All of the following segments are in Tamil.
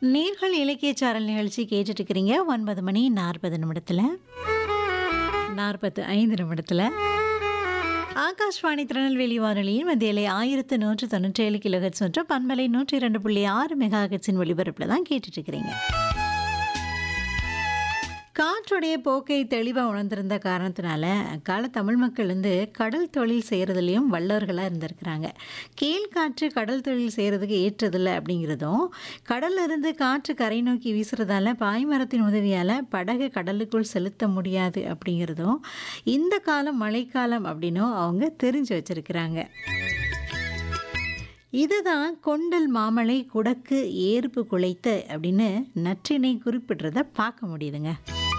நேர்கள் இலக்கிய சாரல் நிகழ்ச்சி கேட்டுட்டு இருக்கிறீங்க ஒன்பது மணி நாற்பது நிமிடத்தில் நாற்பத்து ஐந்து நிமிடத்தில் ஆகாஷ்வாணி திருநெல்வேலி வானொலியின் மத்தியிலே ஆயிரத்து நூற்று தொண்ணூற்றி ஏழு கிலோஹெட்ஸ் மற்றும் பன்மலை நூற்றி இரண்டு புள்ளி ஆறு மெகா ஹெட்ஸின் ஒளிபரப்பில் தான் கேட்டுட்டு இருக்கிறீங்க காற்றுடைய போக்கை தெளிவாக உணர்ந்திருந்த காரணத்தினால கால தமிழ் மக்கள் வந்து கடல் தொழில் செய்கிறதுலையும் வல்லவர்களாக இருந்திருக்கிறாங்க கீழ் காற்று கடல் தொழில் செய்கிறதுக்கு ஏற்றதில்லை அப்படிங்கிறதும் கடல்ல இருந்து காற்று கரை நோக்கி வீசுறதால பாய்மரத்தின் உதவியால் படகு கடலுக்குள் செலுத்த முடியாது அப்படிங்கிறதும் இந்த காலம் மழைக்காலம் அப்படின்னும் அவங்க தெரிஞ்சு வச்சிருக்கிறாங்க இதுதான் கொண்டல் மாமலை குடக்கு ஏற்பு குலைத்த அப்படின்னு நற்றினை குறிப்பிடுறத பார்க்க முடியுதுங்க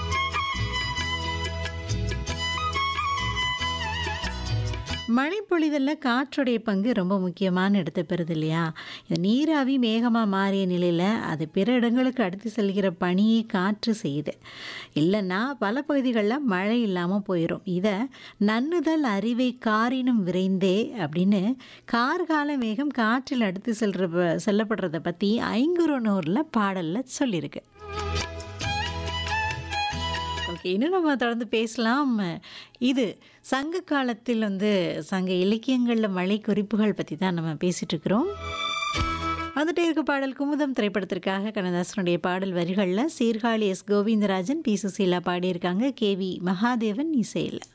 மழை பொழிதலில் காற்றுடைய பங்கு ரொம்ப முக்கியமான இடத்தை பெறுது இல்லையா இந்த நீராவி மேகமாக மாறிய நிலையில் அது பிற இடங்களுக்கு அடுத்து செல்கிற பணியை காற்று செய்யுது இல்லைன்னா பல பகுதிகளில் மழை இல்லாமல் போயிடும் இதை நன்னுதல் அறிவை காரினும் விரைந்தே அப்படின்னு கார்கால மேகம் காற்றில் அடுத்து செல்ற செல்லப்படுறதை பற்றி ஐங்குறுநூறில் பாடலில் சொல்லியிருக்கு ஓகே இன்னும் நம்ம தொடர்ந்து பேசலாம் இது சங்க காலத்தில் வந்து சங்க இலக்கியங்களில் மழை குறிப்புகள் பற்றி தான் நம்ம பேசிகிட்டு இருக்கிறோம் வந்துட்டே இருக்க பாடல் குமுதம் திரைப்படத்திற்காக கண்ணதாசனுடைய பாடல் வரிகளில் சீர்காழி எஸ் கோவிந்தராஜன் பி சுசீலா பாடியிருக்காங்க கே வி மகாதேவன் இசையில்